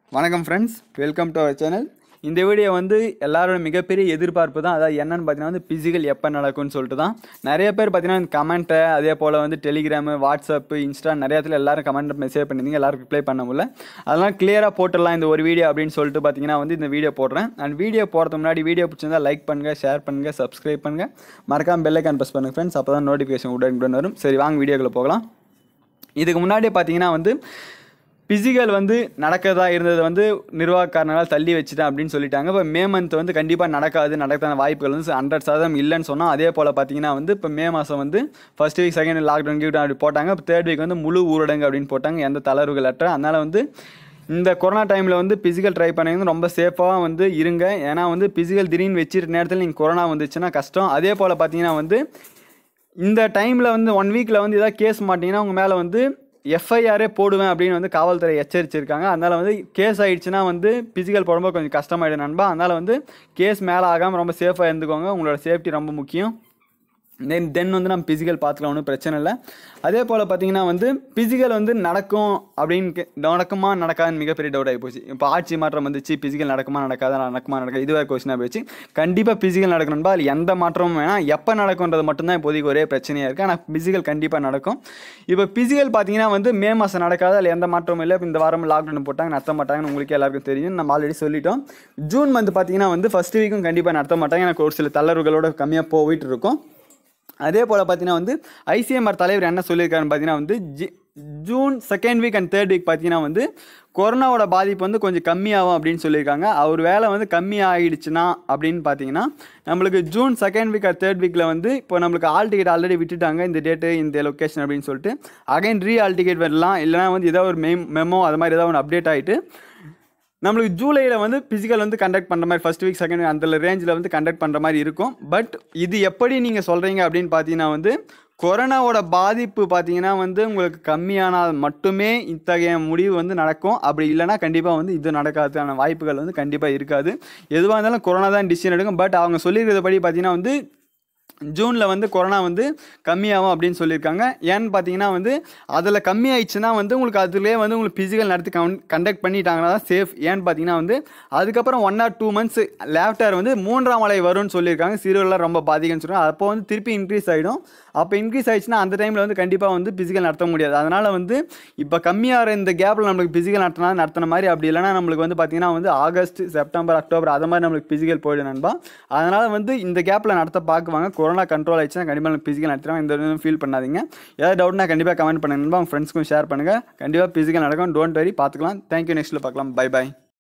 வணக்கம் friends welcome to our channel இந்த video வந்து எல்லாரோட மிகப்பெரிய எதிர்பார்ப்பு தான் அதாவது என்னன்னு பார்த்தீங்கன்னா வந்து பிசிக்கல் எப்போ நடக்கும்னு சொல்லிட்டு தான் நிறைய பேர் பார்த்தீங்கன்னா கமெண்ட்டை அதே போல் வந்து டெலிகிராமு வாட்ஸ்அப்பு இன்ஸ்டா நிறைய இடத்துல எல்லாரும் கமெண்ட் மெசேஜ் பண்ணியிருந்தீங்க எல்லாரும் ரிப்ளை பண்ண முடியல அதெல்லாம் கிளியராக போட்டுடலாம் இந்த ஒரு வீடியோ அப்படின்னு சொல்லிட்டு பார்த்தீங்கன்னா வந்து இந்த வீடியோ போடுறேன் அண்ட் வீடியோ போகிறதுக்கு முன்னாடி வீடியோ பிடிச்சிருந்தா லைக் பண்ணுங்கள் ஷேர் பண்ணுங்கள் சப்ஸ்கிரைப் பண்ணுங்கள் மறக்காம பெல்லைக்கான் ப்ரெஸ் பண்ணுங்கள் ஃப்ரெண்ட்ஸ் அப்போ தான் நோட்டிஃபிகேஷன் உடனுக்குடன் வரும் சரி வாங்க வீடியோக்குள்ளே போகலாம் இதுக்கு முன்னாடி பார்த்தீங்கன்னா வந்து பிசிக்கல் வந்து நடக்கதா இருந்தது வந்து நிர்வாக காரணங்களால் தள்ளி வச்சுட்டேன் அப்படின்னு சொல்லிட்டாங்க இப்போ மே மந்த் வந்து கண்டிப்பாக நடக்காது நடக்காத வாய்ப்புகள் வந்து ஹண்ட்ரட் சதவீதம் இல்லைன்னு சொன்னால் அதே போல் பார்த்தீங்கன்னா வந்து இப்போ மே மாதம் வந்து ஃபர்ஸ்ட் வீக் செகண்ட் லாக்டவுன் கிட்ட அப்படி போட்டாங்க இப்போ தேர்ட் வீக் வந்து முழு ஊரடங்கு அப்படின்னு போட்டாங்க எந்த தளர்வுகள் அற்ற அதனால் வந்து இந்த கொரோனா டைமில் வந்து பிசிக்கல் ட்ரை பண்ணி ரொம்ப சேஃபாக வந்து இருங்க ஏன்னா வந்து பிசிக்கல் திடீர்னு வச்சிருக்க நேரத்தில் நீங்கள் கொரோனா வந்துச்சுன்னா கஷ்டம் அதே போல் பார்த்தீங்கன்னா வந்து இந்த டைமில் வந்து ஒன் வீக்கில் வந்து ஏதாவது கேஸ் மாட்டிங்கன்னா உங்கள் மேலே வந்து எஃப்ஐஆரே போடுவேன் அப்படின்னு வந்து காவல்துறை எச்சரிச்சிருக்காங்க அதனால் வந்து கேஸ் ஆயிடுச்சுன்னா வந்து பிசிக்கல் போடும்போது கொஞ்சம் கஷ்டமாயிடும் நண்பா அதனால் வந்து கேஸ் மேலே ஆகாமல் ரொம்ப சேஃபாக இருந்துக்கோங்க உங்களோட சேஃப்டி ரொம்ப முக்கியம் தென் தென் வந்து நம்ம பிசிக்கல் பார்த்துக்கலாம் ஒன்றும் பிரச்சனை இல்லை அதே போல் பார்த்தீங்கன்னா வந்து பிசிக்கல் வந்து நடக்கும் அப்படின்னு கே- நடக்குமா நடக்காதுன்னு மிகப்பெரிய டவுட் ஆகி போச்சு இப்போ ஆட்சி மாற்றம் வந்துச்சு பிசிக்கல் நடக்குமா நடக்காதா நடக்குமா நடக்காது இதுவே கொஸ்டினாக போச்சு கண்டிப்பாக பிசிக்கல் நடக்கணும்பா அதில் எந்த மாற்றமும் வேணாம் எப்போ நடக்கும்ன்றது மட்டும்தான் இப்போதைக்கு ஒரே பிரச்சனையாக இருக்குது ஆனால் பிசிக்கல் கண்டிப்பாக நடக்கும் இப்போ பிசிக்கல் பார்த்தீங்கன்னா வந்து மே மாதம் நடக்காது அதில் எந்த மாற்றமும் இல்லை இப்போ இந்த வாரம் லாக்டவுன் போட்டாங்க நடத்த மாட்டாங்கன்னு உங்களுக்கு எல்லாருக்கும் தெரியும் நம்ம ஆல்ரெடி சொல்லிட்டோம் ஜூன் மந்த் பார்த்தீங்கன்னா வந்து ஃபஸ்ட் வீக்கும் கண்டிப்பாக நடத்த மாட்டாங்க எனக்கு ஒரு சில தளர்வுகளோட கம்மியாக போயிட்டு இருக்கும் அதே போல் பார்த்தீங்கன்னா வந்து ஐசிஎம்ஆர் தலைவர் என்ன சொல்லியிருக்காருன்னு பார்த்தீங்கன்னா வந்து ஜி- June second week and third week பார்த்தீங்கன்னா வந்து கொரோனாவோட பாதிப்பு வந்து கொஞ்சம் கம்மியாகும் அப்படின்னு சொல்லியிருக்காங்க அவர் வேலை வந்து கம்மி ஆகிடுச்சுன்னா அப்படின்னு பார்த்தீங்கன்னா நம்மளுக்கு June second week or third வீக்கில் வந்து இப்போ நம்மளுக்கு ஆல் டிக்கெட் ஆல்ரெடி விட்டுட்டாங்க இந்த டேட்டு இந்த லொக்கேஷன் அப்படின்னு சொல்லிட்டு அகைன் ரீ ஆல் டிக்கெட் வரலாம் இல்லைனா வந்து ஏதோ ஒரு மெம் மெமோ அது மாதிரி ஏதாவது ஒன்று அப்டேட் ஆகிட்டு நம்மளுக்கு ஜூலையில் வந்து ஃபிசிக்கல் வந்து கண்டக்ட் பண்ணுற மாதிரி ஃபர்ஸ்ட் வீக் செகண்ட் அந்த ரேஞ்சில் வந்து கண்டக்ட் பண்ணுற மாதிரி இருக்கும் பட் இது எப்படி நீங்கள் சொல்கிறீங்க அப்படின்னு பார்த்தீங்கன்னா வந்து கொரோனாவோட பாதிப்பு பார்த்தீங்கன்னா வந்து உங்களுக்கு கம்மியானால் மட்டுமே இத்தகைய முடிவு வந்து நடக்கும் அப்படி இல்லைன்னா கண்டிப்பாக வந்து இது நடக்காததுக்கான வாய்ப்புகள் வந்து கண்டிப்பாக இருக்காது எதுவாக இருந்தாலும் கொரோனா தான் டிசிஷன் எடுக்கும் பட் அவங்க சொல்லியிருக்கிறபடி பார்த்தீங்கன்னா வந்து ஜூனில் வந்து கொரோனா வந்து கம்மியாகும் அப்படின்னு சொல்லியிருக்காங்க ஏன்னு பார்த்தீங்கன்னா வந்து அதில் கம்மியாயிடுச்சுன்னா வந்து உங்களுக்கு அதுலேயே வந்து உங்களுக்கு ஃபிசிக்கல் நடத்தி கன் கண்டக்ட் பண்ணிட்டாங்கன்னா தான் சேஃப் ஏன்னு பார்த்தீங்கன்னா வந்து அதுக்கப்புறம் one or two months later வந்து மூன்றாம் மலை வரும்னு சொல்லியிருக்காங்க சிறுவர்லாம் ரொம்ப பாதிக்கும்னு சொல்லுவாங்க அப்போ வந்து திருப்பி இன்க்ரீஸ் ஆகிடும் அப்போ இன்க்ரீஸ் ஆயிடுச்சுன்னா அந்த டைமில் வந்து கண்டிப்பாக வந்து ஃபிசிக்கல் நடத்த முடியாது அதனால் வந்து இப்போ கம்மியாகிற இந்த கேப்பில் நம்மளுக்கு ஃபிசிக்கல் நடத்தினா நடத்தின மாதிரி அப்படி இல்லைன்னா நம்மளுக்கு வந்து பார்த்தீங்கன்னா வந்து ஆகஸ்ட் செப்டம்பர் அக்டோபர் அது மாதிரி நம்மளுக்கு ஃபிசிக்கல் போயிடும் நண்பா அதனால் வந்து இந்த கேப்பில் நடத்த பார்க்குவாங்க கொரோனா கண்ட்ரோல் ஆயிடுச்சுன்னா கண்டிப்பாக நம்மளுக்கு ஃபிசிக்கல் நடத்துறாங்க இந்த இதுவும் ஃபீல் பண்ணாதீங்க ஏதாவது டவுட்னா கண்டிப்பாக கமெண்ட் பண்ணுங்க நண்பா உங்கள் ஃப்ரெண்ட்ஸ்க்கும் ஷேர் பண்ணுங்கள் கண்டிப்பாக ஃபிசிக்கல் நடக்கும் டோன்ட் வரி பார்த்துக்கலாம் தேங்க்யூ நெக்ஸ்ட்டில் பார்க்கலாம் பை பை